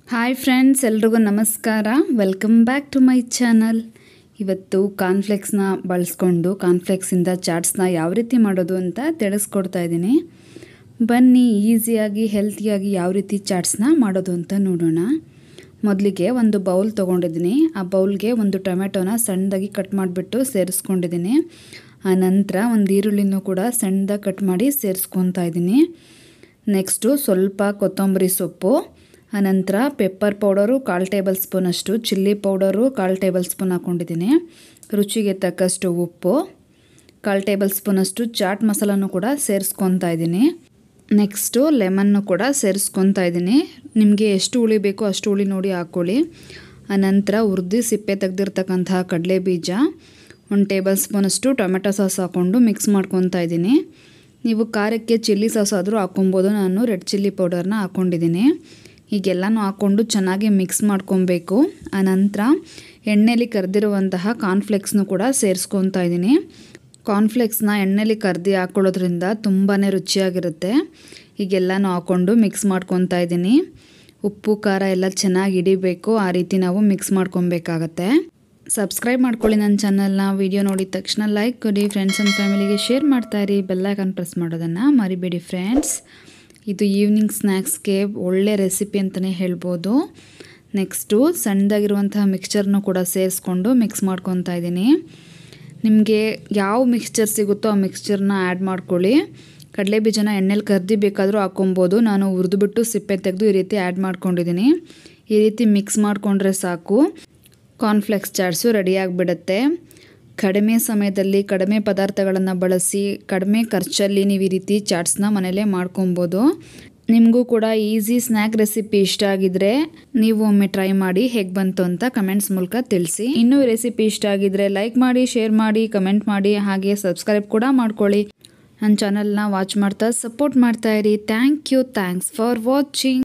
hi friends ಎಲ್ರಿಗೂ ನಮಸ್ಕಾರ welcome back to my channel ಇವತ್ತು ಕಾನ್ಫ್ಲೆಕ್ಸ್ನ ಬಳಸ್ಕೊಂಡು ಕಾನ್ಫ್ಲೆಕ್ಸಿಂದ ಚಾಟ್ಸ್ನ ಯಾವ ರೀತಿ ಮಾಡೋದು ಅಂತ ತಿಳಿಸ್ಕೊಡ್ತಾ ಇದ್ದೀನಿ ಬನ್ನಿ ಈಸಿಯಾಗಿ ಹೆಲ್ತಿಯಾಗಿ ಯಾವ ರೀತಿ ಚಾಟ್ಸ್ನ ಮಾಡೋದು ಅಂತ ನೋಡೋಣ ಮೊದಲಿಗೆ ಒಂದು ಬೌಲ್ ತೊಗೊಂಡಿದ್ದೀನಿ ಆ ಬೌಲ್ಗೆ ಒಂದು ಟೊಮೆಟೊನ ಸಣ್ಣದಾಗಿ ಕಟ್ ಮಾಡಿಬಿಟ್ಟು ಸೇರಿಸ್ಕೊಂಡಿದ್ದೀನಿ ಆ ನಂತರ ಒಂದು ಈರುಳ್ಳಿನೂ ಕೂಡ ಸಣ್ಣದಾಗಿ ಕಟ್ ಮಾಡಿ ಸೇರಿಸ್ಕೊತಾ ಇದ್ದೀನಿ ನೆಕ್ಸ್ಟು ಸ್ವಲ್ಪ ಕೊತ್ತಂಬರಿ ಸೊಪ್ಪು ಆನಂತರ ಪೆಪ್ಪರ್ ಪೌಡರು ಕಾಲು ಟೇಬಲ್ ಸ್ಪೂನಷ್ಟು ಚಿಲ್ಲಿ ಪೌಡರು ಕಾಲು ಟೇಬಲ್ ಸ್ಪೂನ್ ಹಾಕ್ಕೊಂಡಿದ್ದೀನಿ ರುಚಿಗೆ ತಕ್ಕಷ್ಟು ಉಪ್ಪು ಕಾಲು ಟೇಬಲ್ ಸ್ಪೂನಷ್ಟು ಚಾಟ್ ಮಸಾಲನೂ ಕೂಡ ಸೇರಿಸ್ಕೊತಾ ಇದ್ದೀನಿ ನೆಕ್ಸ್ಟು ಲೆಮನ್ನು ಕೂಡ ಸೇರಿಸ್ಕೊತಾ ಇದ್ದೀನಿ ನಿಮಗೆ ಎಷ್ಟು ಹುಳಿ ಬೇಕೋ ಅಷ್ಟು ಹುಳಿ ನೋಡಿ ಹಾಕ್ಕೊಳ್ಳಿ ಆನಂತರ ಹುರಿದು ಸಿಪ್ಪೆ ತೆಗೆದಿರ್ತಕ್ಕಂತಹ ಕಡಲೆ ಬೀಜ ಒಂದು ಟೇಬಲ್ ಸ್ಪೂನಷ್ಟು ಟೊಮೆಟೊ ಸಾಸ್ ಹಾಕ್ಕೊಂಡು ಮಿಕ್ಸ್ ಮಾಡ್ಕೊತಾ ಇದ್ದೀನಿ ನೀವು ಖಾರಕ್ಕೆ ಚಿಲ್ಲಿ ಸಾಸ್ ಆದರೂ ಹಾಕ್ಕೊಬೋದು ನಾನು ರೆಡ್ ಚಿಲ್ಲಿ ಪೌಡರ್ನ ಹಾಕ್ಕೊಂಡಿದ್ದೀನಿ ಹೀಗೆಲ್ಲನೂ ಹಾಕ್ಕೊಂಡು ಚೆನ್ನಾಗಿ ಮಿಕ್ಸ್ ಮಾಡ್ಕೊಬೇಕು ಆನಂತರ ಎಣ್ಣೆಲಿ ಕರೆದಿರುವಂತಹ ಕಾರ್ನ್ಫ್ಲೆಕ್ಸ್ನು ಕೂಡ ಸೇರಿಸ್ಕೊತಾ ಇದ್ದೀನಿ ಕಾರ್ನ್ಫ್ಲೆಕ್ಸ್ನ ಎಣ್ಣೆಲಿ ಕರ್ದು ಹಾಕ್ಕೊಳ್ಳೋದ್ರಿಂದ ತುಂಬಾ ರುಚಿಯಾಗಿರುತ್ತೆ ಹೀಗೆಲ್ಲನೂ ಹಾಕ್ಕೊಂಡು ಮಿಕ್ಸ್ ಮಾಡ್ಕೊತಾ ಇದ್ದೀನಿ ಉಪ್ಪು ಖಾರ ಎಲ್ಲ ಚೆನ್ನಾಗಿ ಹಿಡಿಬೇಕು ಆ ರೀತಿ ನಾವು ಮಿಕ್ಸ್ ಮಾಡ್ಕೊಬೇಕಾಗತ್ತೆ ಸಬ್ಸ್ಕ್ರೈಬ್ ಮಾಡ್ಕೊಳ್ಳಿ ನನ್ನ ಚಾನಲ್ನ ವಿಡಿಯೋ ನೋಡಿದ ತಕ್ಷಣ ಲೈಕ್ ಕೊಡಿ ಫ್ರೆಂಡ್ಸ್ ಆ್ಯಂಡ್ ಫ್ಯಾಮಿಲಿಗೆ ಶೇರ್ ಮಾಡ್ತಾ ಇರಿ ಬೆಲ್ಲೈಕನ್ ಪ್ರೆಸ್ ಮಾಡೋದನ್ನು ಮರಿಬೇಡಿ ಫ್ರೆಂಡ್ಸ್ ಇದು ಈವ್ನಿಂಗ್ ಸ್ನ್ಯಾಕ್ಸ್ಗೆ ಒಳ್ಳೆ ರೆಸಿಪಿ ಅಂತಲೇ ಹೇಳ್ಬೋದು ನೆಕ್ಸ್ಟು ಸಣ್ಣದಾಗಿರುವಂತಹ ಮಿಕ್ಸ್ಚರ್ನು ಕೂಡ ಸೇರಿಸ್ಕೊಂಡು ಮಿಕ್ಸ್ ಮಾಡ್ಕೊತಾ ಇದ್ದೀನಿ ನಿಮಗೆ ಯಾವ ಮಿಕ್ಸ್ಚರ್ ಸಿಗುತ್ತೋ ಆ ಮಿಕ್ಸ್ಚರ್ನ ಆ್ಯಡ್ ಮಾಡ್ಕೊಳ್ಳಿ ಕಡಲೆ ಬೀಜನ ಎಣ್ಣೆಲಿ ಕರ್ದು ಬೇಕಾದರೂ ಹಾಕ್ಕೊಬೋದು ನಾನು ಹುರಿದುಬಿಟ್ಟು ಸಿಪ್ಪೆ ತೆಗೆದು ಈ ರೀತಿ ಆ್ಯಡ್ ಮಾಡ್ಕೊಂಡಿದ್ದೀನಿ ಈ ರೀತಿ ಮಿಕ್ಸ್ ಮಾಡಿಕೊಂಡ್ರೆ ಸಾಕು ಕಾರ್ನ್ಫ್ಲೆಕ್ಸ್ ಚಾಟ್ಸು ರೆಡಿಯಾಗಿಬಿಡುತ್ತೆ ಕಡಿಮೆ ಸಮಯದಲ್ಲಿ ಕಡಿಮೆ ಪದಾರ್ಥಗಳನ್ನು ಬಳಸಿ ಕಡಿಮೆ ಖರ್ಚಲ್ಲಿ ನೀವು ಈ ರೀತಿ ಚಾಟ್ಸ್ನ ಮನೇಲೇ ಮಾಡ್ಕೊಬೋದು ನಿಮಗೂ ಕೂಡ ಈಸಿ ಸ್ನ್ಯಾಕ್ ರೆಸಿಪಿ ಇಷ್ಟ ಆಗಿದ್ರೆ ನೀವು ಒಮ್ಮೆ ಟ್ರೈ ಮಾಡಿ ಹೇಗೆ ಬಂತು ಅಂತ ಕಮೆಂಟ್ಸ್ ಮೂಲಕ ತಿಳಿಸಿ ಇನ್ನೂ ರೆಸಿಪಿ ಇಷ್ಟ ಆಗಿದ್ರೆ ಲೈಕ್ ಮಾಡಿ ಶೇರ್ ಮಾಡಿ ಕಮೆಂಟ್ ಮಾಡಿ ಹಾಗೆ ಸಬ್ಸ್ಕ್ರೈಬ್ ಕೂಡ ಮಾಡ್ಕೊಳ್ಳಿ ನನ್ನ ಚಾನಲ್ನ ವಾಚ್ ಮಾಡ್ತಾ ಸಪೋರ್ಟ್ ಮಾಡ್ತಾ ಇರಿ thank you thanks for watching